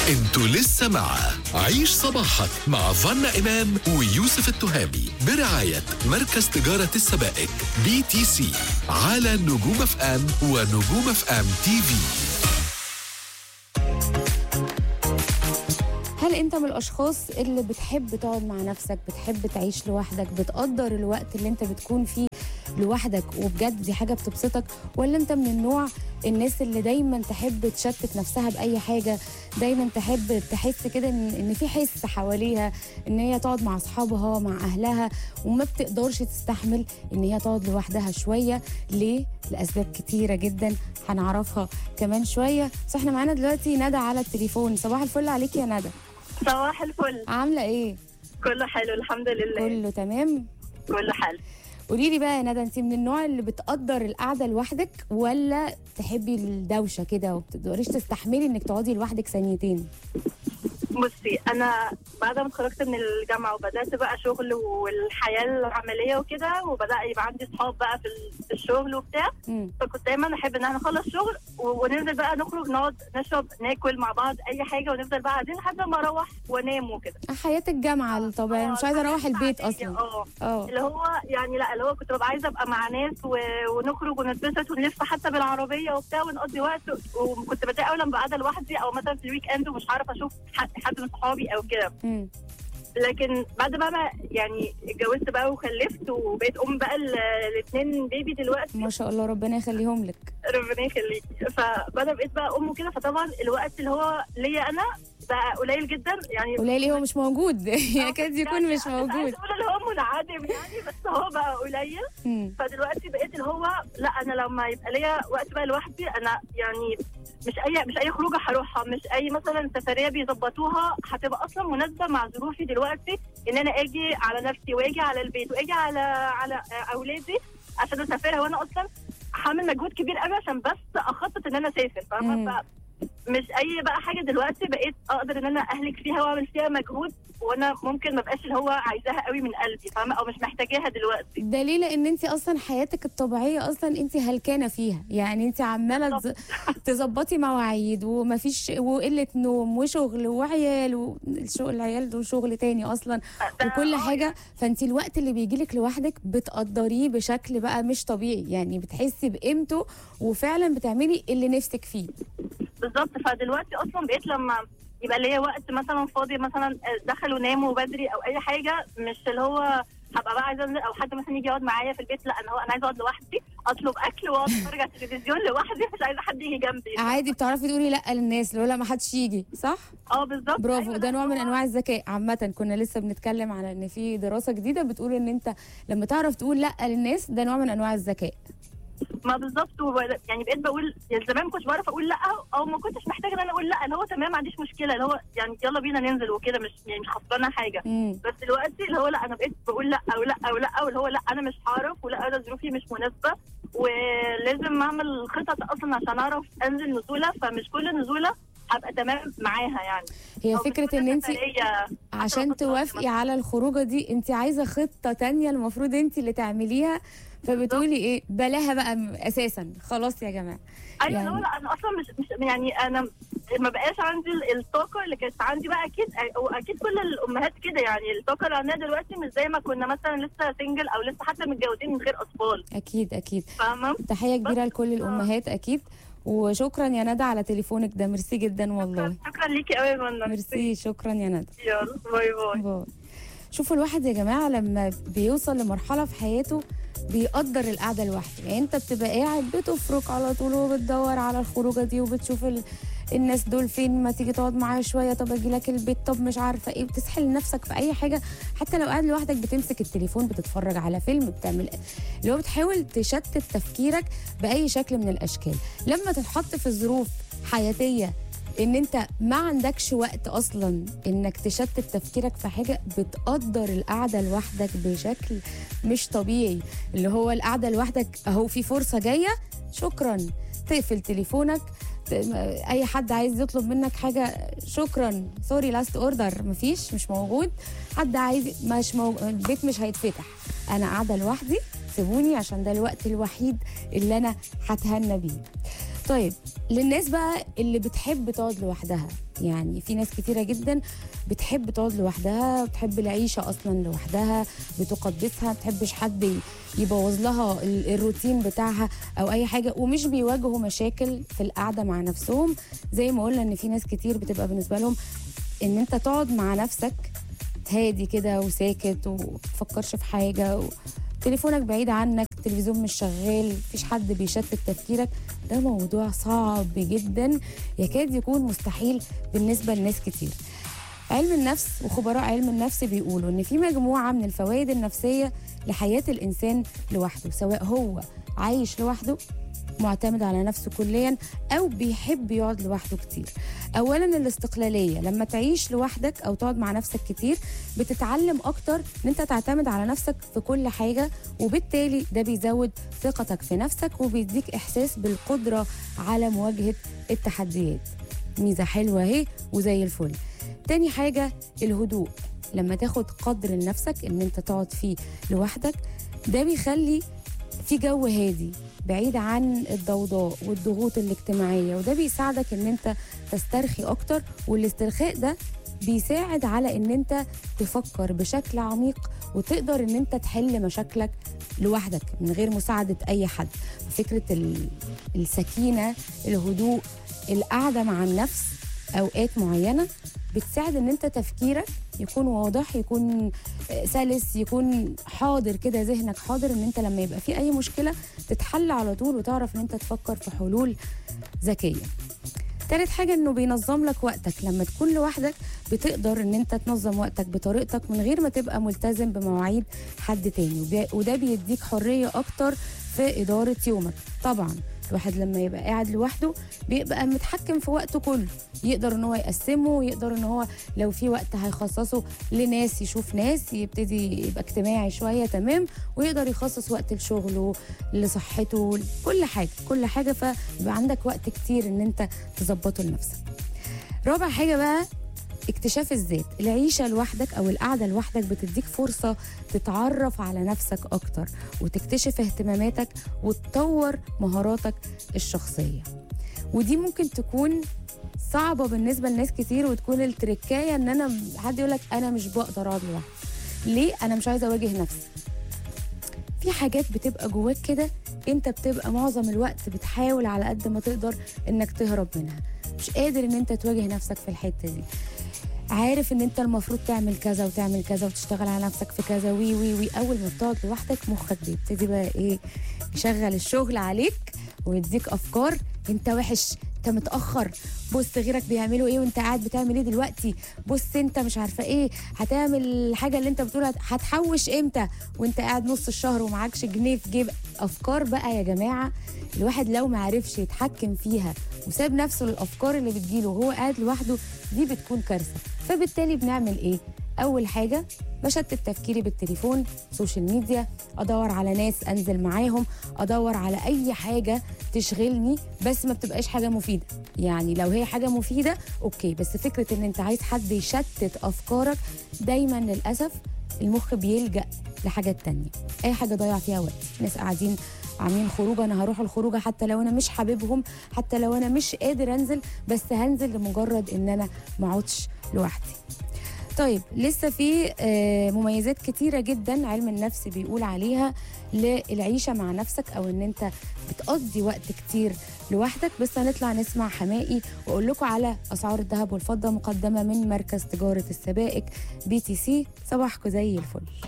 انتوا لسه مع عيش صباحك مع فنا إمام ويوسف التهامي برعاية مركز تجارة السبائك بي تي سي على نجوم اف ام ونجوم اف ام تي في هل انت من الاشخاص اللي بتحب تقعد مع نفسك بتحب تعيش لوحدك بتقدر الوقت اللي انت بتكون فيه لوحدك وبجد دي حاجه بتبسطك ولا انت من النوع الناس اللي دايما تحب تشتت نفسها باي حاجه دايما تحب تحس كده ان ان في حس حواليها ان هي تقعد مع اصحابها مع اهلها وما بتقدرش تستحمل ان هي تقعد لوحدها شويه ليه لاسباب كتيره جدا هنعرفها كمان شويه بس احنا معانا دلوقتي ندى على التليفون صباح الفل عليك يا ندى صباح الفل عامله ايه كله حلو الحمد لله كله تمام كله حلو قولي لي بقى يا ندى انت من النوع اللي بتقدر القعده لوحدك ولا تحبي الدوشه كده وبتقدريش تستحملي انك تقعدي لوحدك ثانيتين بصي انا بعد ما اتخرجت من الجامعه وبدات بقى شغل والحياه العمليه وكده وبدا يبقى عندي صحاب بقى في ال- في الشغل وبتاع مم. فكنت دايما احب ان احنا نخلص شغل و- وننزل بقى نخرج نقعد نشرب ناكل مع بعض اي حاجه ونفضل بقى قاعدين لحد ما اروح وانام وكده حياه الجامعه الطبيعيه مش عايزه اروح البيت عادية، اصلا اه اه اللي هو يعني لا اللي هو كنت ببقى عايزه ابقى مع ناس و... ونخرج ونتبسط ونلف حتى بالعربيه وبتاع ونقضي وقت وكنت بتضايق قوي لما ببقى قاعده لوحدي او مثلا في الويك اند ومش عارفه اشوف حد, حد من صحابي او كده مم. لكن بعد بقى ما يعني اتجوزت بقى وخلفت وبقيت ام بقى الاثنين بيبي دلوقتي ما شاء الله ربنا يخليهم لك ربنا يخليكي فبعد بقيت بقى ام وكده فطبعا الوقت اللي هو ليا انا بقى قليل جدا يعني قليل ايه هو مش موجود يكاد يكون مش موجود عايزه اقول اللي هو منعدم يعني بس هو بقى قليل مم. فدلوقتي بقيت اللي هو لا انا لما يبقى ليا وقت بقى لوحدي انا يعني مش اي مش اي خروجه هروحها مش اي مثلا سفريه بيظبطوها هتبقى اصلا مناسبه مع ظروفي دلوقتي ان انا اجي على نفسي واجي على البيت واجي على على اولادي عشان اسافرها وانا اصلا هعمل مجهود كبير قوي عشان بس اخطط ان انا اسافر مم. فاهمه مش اي بقى حاجه دلوقتي بقيت اقدر ان انا اهلك فيها واعمل فيها مجهود وانا ممكن ما بقاش اللي هو عايزاها قوي من قلبي فاهمه او مش محتاجاها دلوقتي دليل ان انت اصلا حياتك الطبيعيه اصلا انت هلكانه فيها يعني انت عماله تز- تظبطي مواعيد ومفيش وقله نوم وشغل وعيال والشغل العيال دول شغل تاني اصلا وكل حاجه فانت الوقت اللي بيجيلك لوحدك بتقدريه بشكل بقى مش طبيعي يعني بتحسي بقيمته وفعلا بتعملي اللي نفسك فيه بالظبط فدلوقتي اصلا بقيت لما يبقى ليا وقت مثلا فاضي مثلا دخلوا ناموا بدري او اي حاجه مش اللي هو هبقى بقى عايزه انزل او حد مثلا يجي يقعد معايا في البيت لا انا هو انا عايزه اقعد لوحدي اطلب اكل واقعد اتفرج على التلفزيون لوحدي مش عايزه حد يجي جنبي عادي بتعرفي تقولي لا للناس لو لا ما حدش يجي صح اه بالظبط برافو أيوة، ده لا، نوع من هو- انواع الذكاء عامه كنا لسه بنتكلم على ان في دراسه جديده بتقول ان انت لما تعرف تقول لا للناس ده نوع من انواع الذكاء ما بالظبط وب- يعني بقيت بقول يعني زمان ما كنتش بعرف اقول لا او ما كنتش محتاجه ان انا اقول لا اللي هو تمام ما عنديش مشكله اللي هو يعني يلا بينا ننزل وكده مش يعني مش خسرانه حاجه امم بس دلوقتي اللي هو لا انا بقيت بقول لا او لا او لا او اللي هو لا انا مش هعرف ولا انا ظروفي مش مناسبه ولازم اعمل خطط اصلا عشان اعرف انزل نزوله فمش كل نزوله هبقى تمام معاها يعني هي أو مش فكره كل ان انت سفرية عشان خطة توافقي مثلاً. على الخروجه دي انت عايزه خطه تانية المفروض انت اللي تعمليها فبتقولي ايه بلاها بقى م- اساسا خلاص يا جماعه ايوه يعني- يعني... لا انا اصلا مش, مش يعني انا ما بقاش عندي ال- الطاقه اللي كانت عندي بقى اكيد واكيد كل الامهات كده يعني الطاقه اللي عندنا دلوقتي مش زي ما كنا مثلا لسه سنجل او لسه حتى متجوزين من غير اطفال اكيد اكيد فاهمه تحيه كبيره لكل الامهات اكيد وشكرا يا ندى على تليفونك ده ميرسي جدا والله شكرا ليكي قوي يا منى ميرسي شكرا يا ندى يلا باي باي باي. شوفوا الواحد يا جماعه لما بيوصل لمرحله في حياته بيقدر القعده لوحده يعني انت بتبقى قاعد بتفرك على طول وبتدور على الخروجه دي وبتشوف ال... الناس دول فين ما تيجي تقعد معايا شويه طب اجي لك البيت طب مش عارفه ايه بتسحل نفسك في اي حاجه حتى لو قاعد لوحدك بتمسك التليفون بتتفرج على فيلم بتعمل اللي هو بتحاول تشتت تفكيرك باي شكل من الاشكال لما تتحط في ظروف حياتيه ان انت ما عندكش وقت اصلا انك تشتت تفكيرك في حاجه بتقدر القعده لوحدك بشكل مش طبيعي اللي هو القعده لوحدك اهو في فرصه جايه شكرا تقفل تليفونك ت- اي حد عايز يطلب منك حاجه شكرا سوري لاست اوردر مفيش مش موجود حد عايز مش موجود البيت مش هيتفتح انا قاعده لوحدي سيبوني عشان ده الوقت الوحيد اللي انا هتهنى بيه طيب للناس بقى اللي بتحب تقعد لوحدها يعني في ناس كتيره جدا بتحب تقعد لوحدها بتحب العيشه اصلا لوحدها بتقدسها ما بتحبش حد ي- يبوظ لها ال- الروتين بتاعها او اي حاجه ومش بيواجهوا مشاكل في القعده مع نفسهم زي ما قلنا ان في ناس كتير بتبقى بالنسبه لهم ان انت تقعد مع نفسك هادي كده وساكت ومتفكرش في حاجه و... تليفونك بعيد عنك التلفزيون مش شغال مفيش حد بيشتت تفكيرك ده موضوع صعب جدا يكاد يكون مستحيل بالنسبه لناس كتير علم النفس وخبراء علم النفس بيقولوا ان في مجموعه من الفوائد النفسيه لحياه الانسان لوحده سواء هو عايش لوحده معتمد على نفسه كليا او بيحب يقعد لوحده كتير اولا الاستقلاليه لما تعيش لوحدك او تقعد مع نفسك كتير بتتعلم اكتر ان انت تعتمد على نفسك في كل حاجه وبالتالي ده بيزود ثقتك في نفسك وبيديك احساس بالقدره على مواجهه التحديات ميزه حلوه اهي وزي الفل تاني حاجه الهدوء لما تاخد قدر لنفسك ان انت تقعد فيه لوحدك ده بيخلي في جو هادي بعيد عن الضوضاء والضغوط الاجتماعيه وده بيساعدك ان انت تسترخي اكتر والاسترخاء ده بيساعد على ان انت تفكر بشكل عميق وتقدر ان انت تحل مشاكلك لوحدك من غير مساعده اي حد فكره ال- السكينه الهدوء القعده مع النفس اوقات معينه بتساعد ان انت تفكيرك يكون واضح يكون آه، سلس يكون حاضر كده ذهنك حاضر ان انت لما يبقى في اي مشكله تتحل على طول وتعرف ان انت تفكر في حلول ذكيه تالت حاجة انه بينظم لك وقتك لما تكون لوحدك بتقدر ان انت تنظم وقتك بطريقتك من غير ما تبقى ملتزم بمواعيد حد تاني وبي- وده بيديك حرية اكتر في ادارة يومك طبعا الواحد لما يبقى قاعد لوحده بيبقى متحكم في وقته كله يقدر ان هو يقسمه يقدر ان هو لو في وقت هيخصصه لناس يشوف ناس يبتدي يبقى اجتماعي شويه تمام ويقدر يخصص وقت لشغله لصحته كل حاجه كل حاجه فيبقى عندك وقت كتير ان انت تظبطه لنفسك رابع حاجه بقى اكتشاف الذات العيشه لوحدك او القعده لوحدك بتديك فرصه تتعرف على نفسك اكتر وتكتشف اهتماماتك وتطور مهاراتك الشخصيه ودي ممكن تكون صعبه بالنسبه لناس كتير وتكون التركايه ان انا حد يقول لك انا مش بقدر اقعد لوحدي ليه انا مش عايزه اواجه نفسي في حاجات بتبقى جواك كده انت بتبقى معظم الوقت بتحاول على قد ما تقدر انك تهرب منها مش قادر ان انت تواجه نفسك في الحته دي عارف ان انت المفروض تعمل كذا وتعمل كذا وتشتغل على نفسك في كذا وي وي وي اول ما بتقعد لوحدك مخك بيبتدي بقى ايه يشغل الشغل عليك ويديك افكار انت وحش انت متاخر بص غيرك بيعملوا ايه وانت قاعد بتعمل ايه دلوقتي بص انت مش عارفه ايه هتعمل الحاجه اللي انت بتقولها هتحوش امتى وانت قاعد نص الشهر ومعكش جنيه في جيب افكار بقى يا جماعه الواحد لو ما عرفش يتحكم فيها وساب نفسه للافكار اللي بتجيله وهو قاعد لوحده دي بتكون كارثه فبالتالي بنعمل ايه اول حاجه بشتت تفكيري بالتليفون سوشيال ميديا ادور على ناس انزل معاهم ادور على اي حاجه تشغلني بس ما بتبقاش حاجه مفيده يعني لو هي حاجه مفيده اوكي بس فكره ان انت عايز حد يشتت افكارك دايما للاسف المخ بيلجا لحاجات تانية اي حاجه ضيع فيها وقت ناس قاعدين عاملين خروجه انا هروح الخروجه حتى لو انا مش حاببهم حتى لو انا مش قادر انزل بس هنزل لمجرد ان انا ما اقعدش لوحدي طيب لسه في آه، مميزات كتيرة جدا علم النفس بيقول عليها للعيشة مع نفسك أو إن أنت بتقضي وقت كتير لوحدك بس هنطلع نسمع حمائي وأقول لكم على أسعار الذهب والفضة مقدمة من مركز تجارة السبائك بي تي سي صباحكم زي الفل